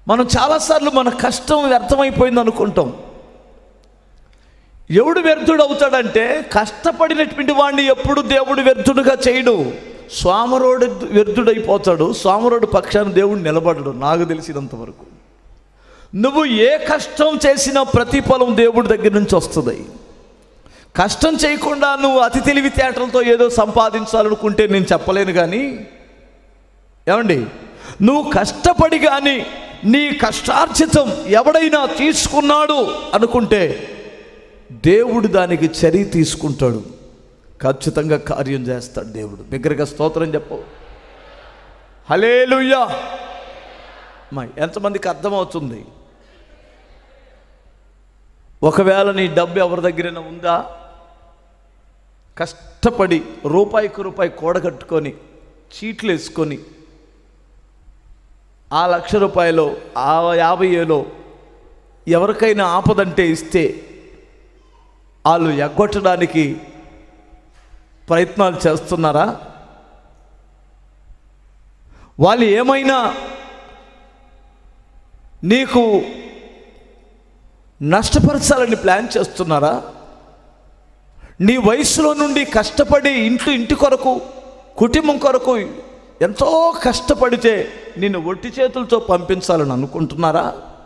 మనం చాలాసార్లు మన కష్టం వ్యర్థమైపోయింది అనుకుంటాం ఎవడు వ్యర్థుడు అవుతాడంటే కష్టపడినటువంటి వాడిని ఎప్పుడు దేవుడు వ్యర్థుడుగా చేయడు స్వామరోడు వ్యర్థుడైపోతాడు స్వామరోడు పక్షాన దేవుడు నిలబడడు నాకు తెలిసినంత వరకు నువ్వు ఏ కష్టం చేసినా ప్రతిఫలం దేవుడి దగ్గర నుంచి వస్తుంది కష్టం చేయకుండా నువ్వు అతి తెలివితేటలతో ఏదో సంపాదించాలనుకుంటే నేను చెప్పలేను కానీ ఏమండి నువ్వు కష్టపడి కానీ నీ కష్టార్జితం ఎవడైనా తీసుకున్నాడు అనుకుంటే దేవుడు దానికి చర్య తీసుకుంటాడు ఖచ్చితంగా కార్యం చేస్తాడు దేవుడు బిగ్గరగా స్తోత్రం చెప్పవు హలేలుయ్యా మా ఎంతమందికి అర్థమవుతుంది ఒకవేళ నీ డబ్బు ఎవరి దగ్గరైనా ఉందా కష్టపడి రూపాయికి రూపాయి కూడగట్టుకొని చీట్లు వేసుకొని ఆ లక్ష రూపాయలు ఆ యాభై ఏలో ఎవరికైనా ఆపదంటే ఇస్తే వాళ్ళు ఎగ్గొట్టడానికి ప్రయత్నాలు చేస్తున్నారా వాళ్ళు ఏమైనా నీకు నష్టపరచాలని ప్లాన్ చేస్తున్నారా నీ వయసులో నుండి కష్టపడి ఇంటి ఇంటి కొరకు కుటుంబం కొరకు ఎంతో కష్టపడితే నిన్ను ఒట్టి చేతులతో పంపించాలని అనుకుంటున్నారా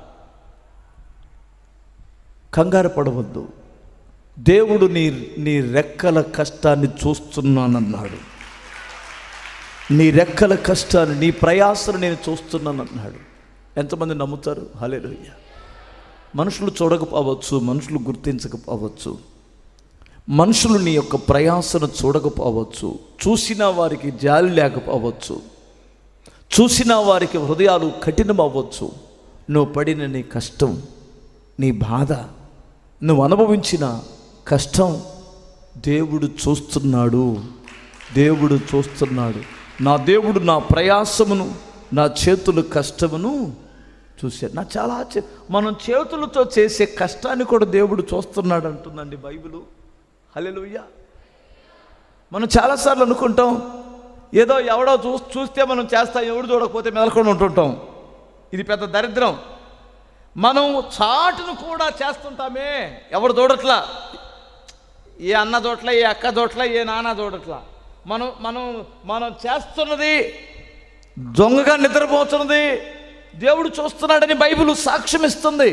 కంగారు పడవద్దు దేవుడు నీ నీ రెక్కల కష్టాన్ని చూస్తున్నానన్నాడు నీ రెక్కల కష్టాన్ని నీ ప్రయాసను నేను చూస్తున్నానన్నాడు ఎంతమంది నమ్ముతారు హలేలుయ్య మనుషులు చూడకపోవచ్చు మనుషులు గుర్తించకపోవచ్చు మనుషులు నీ యొక్క ప్రయాసను చూడకపోవచ్చు చూసిన వారికి జాలి లేకపోవచ్చు చూసిన వారికి హృదయాలు కఠినమవ్వచ్చు నువ్వు పడిన నీ కష్టం నీ బాధ నువ్వు అనుభవించిన కష్టం దేవుడు చూస్తున్నాడు దేవుడు చూస్తున్నాడు నా దేవుడు నా ప్రయాసమును నా చేతుల కష్టమును చూశాడు నా చాలా ఆశ్చర్య మనం చేతులతో చేసే కష్టాన్ని కూడా దేవుడు చూస్తున్నాడు అంటుందండి బైబిలు హల్లెలూయ మనం చాలాసార్లు అనుకుంటాం ఏదో ఎవడో చూ చూస్తే మనం చేస్తాం ఎవడు చూడకపోతే మెదలకుండా ఉంటుంటాం ఇది పెద్ద దరిద్రం మనం చాటును కూడా చేస్తుంటామే ఎవడు చూడట్లా ఏ అన్న చోట్ల ఏ అక్క చోట్ల ఏ నాన్న చూడట్లా మనం మనం మనం చేస్తున్నది దొంగగా నిద్రపోతున్నది దేవుడు చూస్తున్నాడని బైబిల్ సాక్ష్యం ఇస్తుంది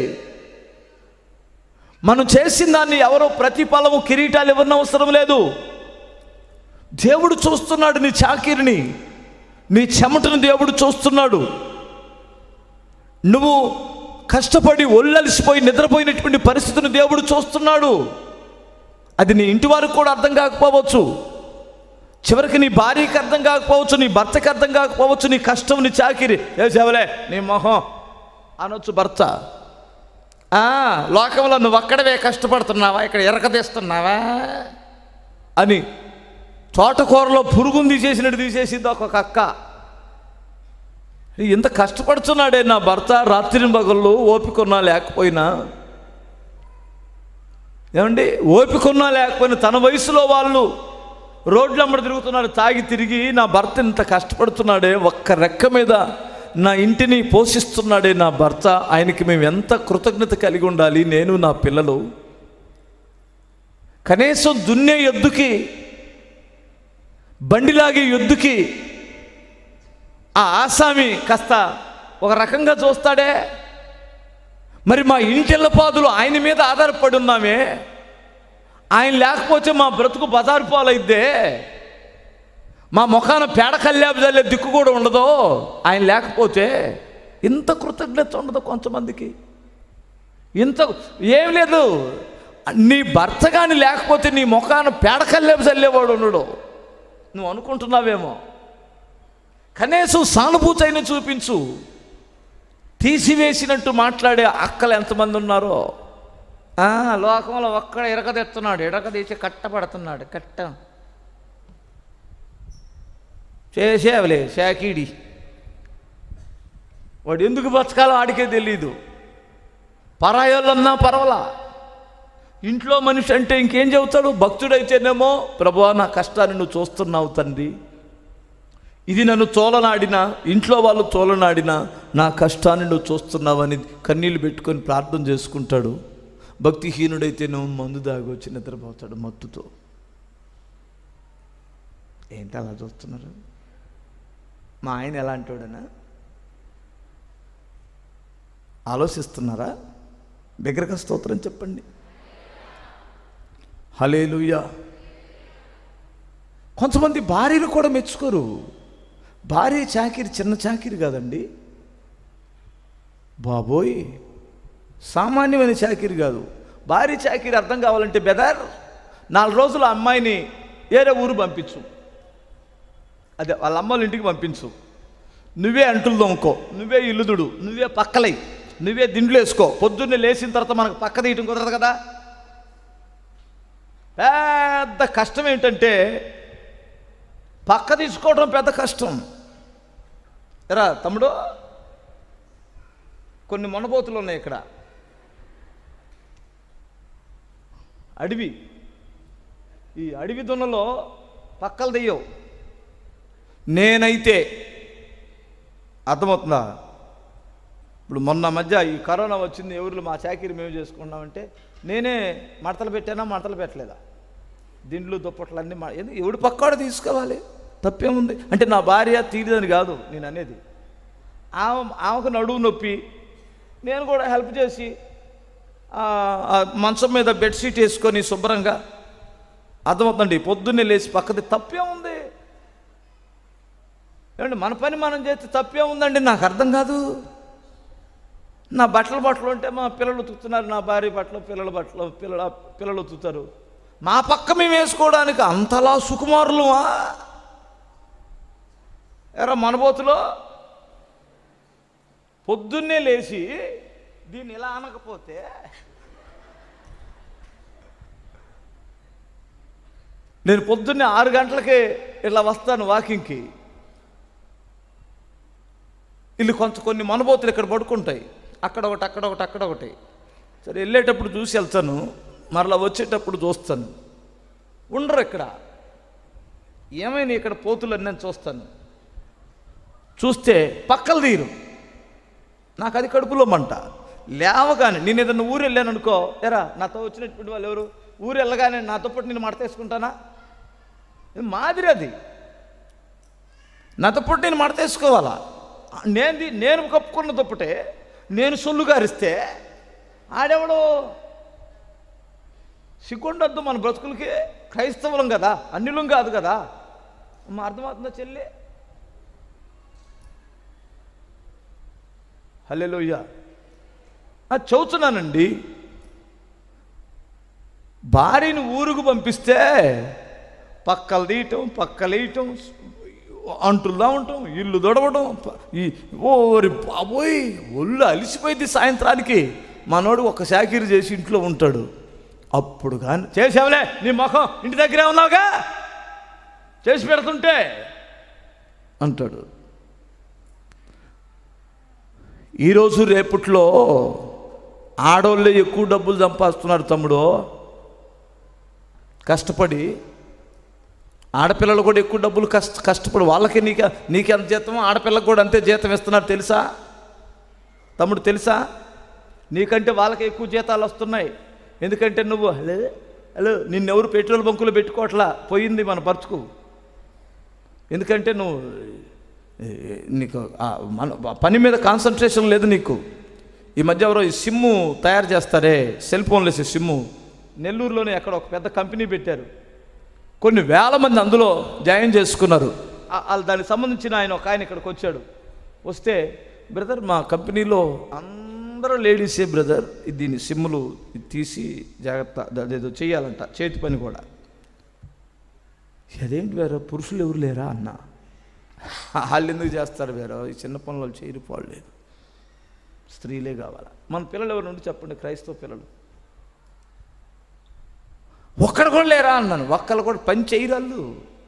మనం చేసిన దాన్ని ఎవరో ప్రతిఫలము కిరీటాలు ఇవ్వని అవసరం లేదు దేవుడు చూస్తున్నాడు నీ చాకిరిని నీ చెమటను దేవుడు చూస్తున్నాడు నువ్వు కష్టపడి ఒళ్ళలిసిపోయి నిద్రపోయినటువంటి పరిస్థితిని దేవుడు చూస్తున్నాడు అది నీ ఇంటి వారికి కూడా అర్థం కాకపోవచ్చు చివరికి నీ భార్యకి అర్థం కాకపోవచ్చు నీ భర్తకి అర్థం కాకపోవచ్చు నీ కష్టం నీ చాకిరి ఏ చెవలే నీ మొహం అనొచ్చు భర్త ఆ, లోకంలో నువ్వు అక్కడవే కష్టపడుతున్నావా ఇక్కడ ఎరకదీస్తున్నావా అని తోటకూరలో పురుగుని తీసేసినట్టు తీసేసింది ఒక అక్క ఇంత కష్టపడుతున్నాడే నా భర్త రాత్రి పగళ్ళు ఓపికన్నా లేకపోయినా ఏమండి ఓపికన్నా లేకపోయినా తన వయసులో వాళ్ళు రోడ్లమ్మడి తిరుగుతున్నారు తాగి తిరిగి నా భర్త ఇంత కష్టపడుతున్నాడే ఒక్క రెక్క మీద నా ఇంటిని పోషిస్తున్నాడే నా భర్త ఆయనకి మేము ఎంత కృతజ్ఞత కలిగి ఉండాలి నేను నా పిల్లలు కనీసం దున్నే ఎద్దుకి బండిలాగే ఎద్దుకి ఆ ఆసామి కాస్త ఒక రకంగా చూస్తాడే మరి మా ఇంటిళ్ళ పాదులు ఆయన మీద ఆధారపడి ఉన్నామే ఆయన లేకపోతే మా బ్రతుకు బజారు పాలైద్దే మా ముఖాన పేడ కల్లాపు చల్లే దిక్కు కూడా ఉండదు ఆయన లేకపోతే ఇంత కృతజ్ఞత ఉండదు కొంతమందికి ఇంత ఏం లేదు నీ భర్త కానీ లేకపోతే నీ ముఖాన పేడ కల్లాపు చల్లేవాడు ఉండడు నువ్వు అనుకుంటున్నావేమో కనీసం సానుభూతి అయినా చూపించు తీసివేసినట్టు మాట్లాడే అక్కలు ఎంతమంది ఉన్నారో ఆ, లోకంలో ఒక్కడ ఇరకదెత్తున్నాడు ఇరకదీసి కట్టపడుతున్నాడు కట్ట చేసేవలే శాకీడి వాడు ఎందుకు బతకాలో ఆడికే తెలీదు పరాయోళ్ళన్నా పర్వాలా ఇంట్లో మనిషి అంటే ఇంకేం చెబుతాడు భక్తుడైతేనేమో ప్రభువా నా కష్టాన్ని నువ్వు చూస్తున్నావు తండ్రి ఇది నన్ను చోలనాడినా ఇంట్లో వాళ్ళు చోలనాడినా నా కష్టాన్ని నువ్వు చూస్తున్నావని కన్నీళ్ళు పెట్టుకొని ప్రార్థన చేసుకుంటాడు భక్తిహీనుడైతే నువ్వు మందు దాగి వచ్చి నిద్రపోతాడు మత్తుతో ఏంటి అలా చూస్తున్నారు మా ఆయన ఎలాంటి వాడనా ఆలోచిస్తున్నారా దగ్గరగా స్తోత్రం చెప్పండి హలేలుయా కొంతమంది భార్యలు కూడా మెచ్చుకోరు భార్య చాకిరి చిన్న చాకిరి కాదండి బాబోయ్ సామాన్యమైన చాకిరి కాదు భార్య చాకిరి అర్థం కావాలంటే బెదర్ నాలుగు రోజులు ఆ అమ్మాయిని వేరే ఊరు పంపించు అదే వాళ్ళ అమ్మల ఇంటికి పంపించు నువ్వే అంటులు దొంకో నువ్వే ఇల్లుదుడు నువ్వే పక్కలై నువ్వే దిండ్లు వేసుకో పొద్దున్నే లేచిన తర్వాత మనకు పక్క తీయటం కుదరదు కదా పెద్ద కష్టం ఏంటంటే పక్క తీసుకోవడం పెద్ద కష్టం ఎరా తమ్ముడు కొన్ని మొనబోతులు ఉన్నాయి ఇక్కడ అడవి ఈ అడవి దున్నలో పక్కలు దెయ్యవు నేనైతే అర్థమవుతుందా ఇప్పుడు మొన్న మధ్య ఈ కరోనా వచ్చింది ఎవరు మా చాకిరి మేము చేసుకున్నామంటే నేనే మడతలు పెట్టానా మడతలు పెట్టలేదా దిండ్లు దుప్పట్లు అన్నీ మా ఎందుకు ఎవడు పక్కాడు తీసుకోవాలి తప్పేముంది అంటే నా భార్య తీరిదని కాదు నేను అనేది ఆమె ఆమెకు నడువు నొప్పి నేను కూడా హెల్ప్ చేసి ఆ, ఆ మంచం మీద బెడ్షీట్ వేసుకొని శుభ్రంగా అర్థమవుతుందండి పొద్దున్నే లేచి పక్కది తప్పే ఉంది ఏమండి మన పని మనం చేస్తే తప్పే ఉందండి నాకు అర్థం కాదు నా బట్టలు బట్టలు ఉంటే మా పిల్లలు ఉతుకుతున్నారు నా భార్య బట్టలు పిల్లల బట్టలు పిల్లల పిల్లలు ఉతుకుతారు మా పక్క మేము వేసుకోవడానికి అంతలా సుకుమారులుమా ఎరా మనబోతులో పొద్దున్నే లేచి దీన్ని ఇలా అనకపోతే నేను పొద్దున్నే ఆరు గంటలకే ఇలా వస్తాను వాకింగ్కి వీళ్ళు కొంత కొన్ని మనబోతులు ఇక్కడ పడుకుంటాయి అక్కడ ఒకటి అక్కడ ఒకటి అక్కడ ఒకటి సరే వెళ్ళేటప్పుడు చూసి వెళ్తాను మరలా వచ్చేటప్పుడు చూస్తాను ఉండరు ఇక్కడ ఏమైనా ఇక్కడ పోతులని నేను చూస్తాను చూస్తే పక్కలు తీరు నాకు అది కడుపులో మంట లేవగానే నేను ఏదన్నా ఊరు వెళ్ళాను అనుకో ఎరా నాతో వచ్చినటువంటి వాళ్ళు ఎవరు ఊరు వెళ్ళగానే నాతో పాటు నేను మడతేసుకుంటానా ఇది మాదిరి అది నాతో పాటు నేను మడతేసుకోవాలా నేను నేను కప్పుకున్న దుప్పటే నేను సొల్లు గారిస్తే ఆడెవడు సిగ్గుండొద్దు మన బ్రతుకులకి క్రైస్తవులం కదా అన్యులం కాదు కదా అమ్మ అర్థమవుతుందా చెల్లి హల్లెలూయ అది చదువుతున్నానండి భార్యని ఊరుకు పంపిస్తే పక్కలు తీయటం పక్కలేయటం అంటుల్లా ఉంటాం ఇల్లు దొడవడం ప- ఈ ఓరి బాబోయ్ ఒళ్ళు అలిసిపోయింది సాయంత్రానికి మనోడు ఒక శాఖీరు చేసి ఇంట్లో ఉంటాడు అప్పుడు కానీ చేసావులే నీ ముఖం ఇంటి దగ్గరే ఉన్నావుగా చేసి పెడుతుంటే అంటాడు ఈరోజు రేపట్లో ఆడోళ్ళే ఎక్కువ డబ్బులు సంపాదిస్తున్నారు తమ్ముడు కష్టపడి ఆడపిల్లలు కూడా ఎక్కువ డబ్బులు కష్ట కష్టపడి వాళ్ళకి నీకు నీకు ఎంత జీతమో ఆడపిల్లకు కూడా అంతే జీతం ఇస్తున్నారు తెలుసా తమ్ముడు తెలుసా నీకంటే వాళ్ళకి ఎక్కువ జీతాలు వస్తున్నాయి ఎందుకంటే నువ్వు హలో హలో నిన్నెవరు పెట్రోల్ బంకులో పెట్టుకోవట్లా పోయింది మన బతుకు ఎందుకంటే నువ్వు ఏ, నీకు ఆ మన పని మీద కాన్సన్ట్రేషన్ లేదు నీకు ఈ మధ్య ఎవరో ఈ సిమ్ము తయారు చేస్తారే సెల్ ఫోన్లో వేసే సిమ్ము నెల్లూరులోనే ఎక్కడ ఒక పెద్ద కంపెనీ పెట్టారు కొన్ని వేల మంది అందులో జాయిన్ చేసుకున్నారు ఆ- వాళ్ళు దానికి సంబంధించిన ఆయన ఒక ఆయన ఇక్కడికి వచ్చాడు వస్తే బ్రదర్ మా కంపెనీలో అందరూ లేడీసే బ్రదర్ దీని సిమ్ములు ఇది తీసి జాగ్రత్త అదేదో చేయాలంట చేతి పని కూడా అదేంటి వేరే పురుషులు ఎవరు లేరా అన్న వాళ్ళు ఎందుకు చేస్తారు వేరే ఈ చిన్న పనులు వాళ్ళు చేయరు పోలేదు స్త్రీలే కావాలా మన పిల్లలు ఎవరు నుండి చెప్పండి క్రైస్తవ పిల్లలు ఒక్కడు కూడా లేరా అన్నాను ఒక్కళ్ళు కూడా పని చేయరు వాళ్ళు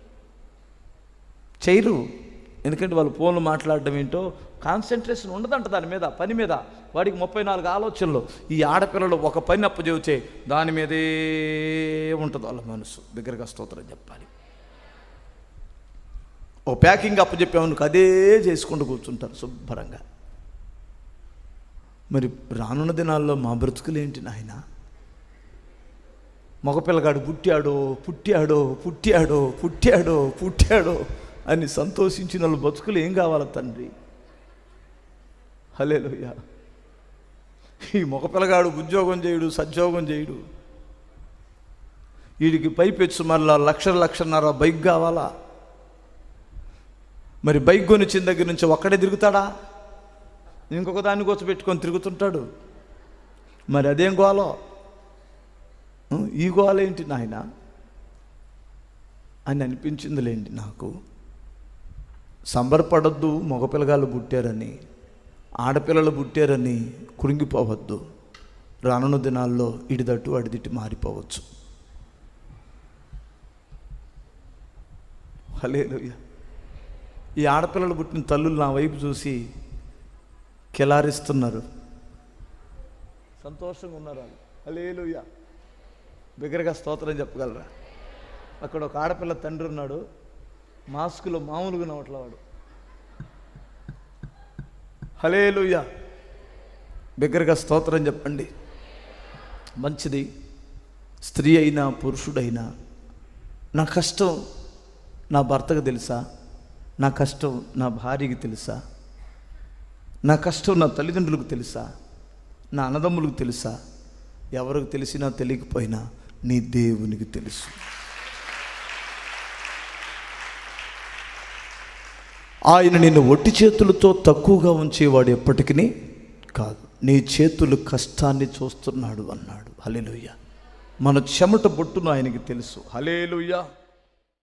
చేయరు ఎందుకంటే వాళ్ళు ఫోన్లు మాట్లాడడం ఏంటో కాన్సన్ట్రేషన్ ఉండదంట దాని మీద పని మీద వాడికి ముప్పై నాలుగు ఆలోచనలు ఈ ఆడపిల్లలు ఒక పని అప్పు చెబితే దాని మీదే ఉంటుంది వాళ్ళ మనసు దగ్గరగా స్తోత్రం చెప్పాలి ఓ ప్యాకింగ్ అప్పచెప్పామనుకో అదే చేసుకుంటూ కూర్చుంటారు శుభ్రంగా మరి రానున్న దినాల్లో మా బ్రతుకులేంటి నాయన మగపిల్లగాడు పుట్టాడో పుట్టాడో పుట్టాడో పుట్టాడో పుట్టాడో అని సంతోషించిన వాళ్ళు బతుకులు ఏం కావాలి తండ్రి హలేలుయ్య ఈ మగపిల్లగాడు ఉద్యోగం చేయుడు సద్యోగం చేయుడు వీడికి పైపెచ్చు మళ్ళా లక్ష లక్షన్నర బైక్ కావాలా మరి బైక్ కొనిచ్చిన దగ్గర నుంచి ఒక్కడే తిరుగుతాడా ఇంకొక దాన్ని కూర్చో పెట్టుకొని తిరుగుతుంటాడు మరి అదేం గోలో ఉం, ఈ గోల ఏంటి నాయన అని అనిపించిందిలేండి నాకు సంబరపడద్దు మగపిల్లగాళ్ళు పుట్టారని ఆడపిల్లలు పుట్టారని కురింగిపోవద్దు రానున్న దినాల్లో ఇడిదట్టు అడిదిట్టి మారిపోవచ్చు హలేలుయ్య ఈ ఆడపిల్లలు పుట్టిన తల్లులు నా వైపు చూసి కెలారిస్తున్నారు సంతోషంగా ఉన్నారు వాళ్ళు హలేలుయ్య బిగ్గరగా స్తోత్రం చెప్పగలరా అక్కడ ఒక ఆడపిల్ల తండ్రి ఉన్నాడు మాస్కులో మామూలుగా నవ్వట్ల వాడు హలేలుయ్య బిగ్గరగా స్తోత్రం చెప్పండి మంచిది స్త్రీ అయినా పురుషుడైనా నా కష్టం నా భర్తకు తెలుసా నా కష్టం నా భార్యకి తెలుసా నా కష్టం నా తల్లిదండ్రులకు తెలుసా నా అన్నదమ్ములకు తెలుసా ఎవరికి తెలిసినా తెలియకపోయినా నీ దేవునికి తెలుసు ఆయన నిన్ను ఒట్టి చేతులతో తక్కువగా ఉంచేవాడు ఎప్పటికీ కాదు నీ చేతులు కష్టాన్ని చూస్తున్నాడు అన్నాడు హలేలుయ్య మన చెమట బొట్టును ఆయనకి తెలుసు హలేలుయ్య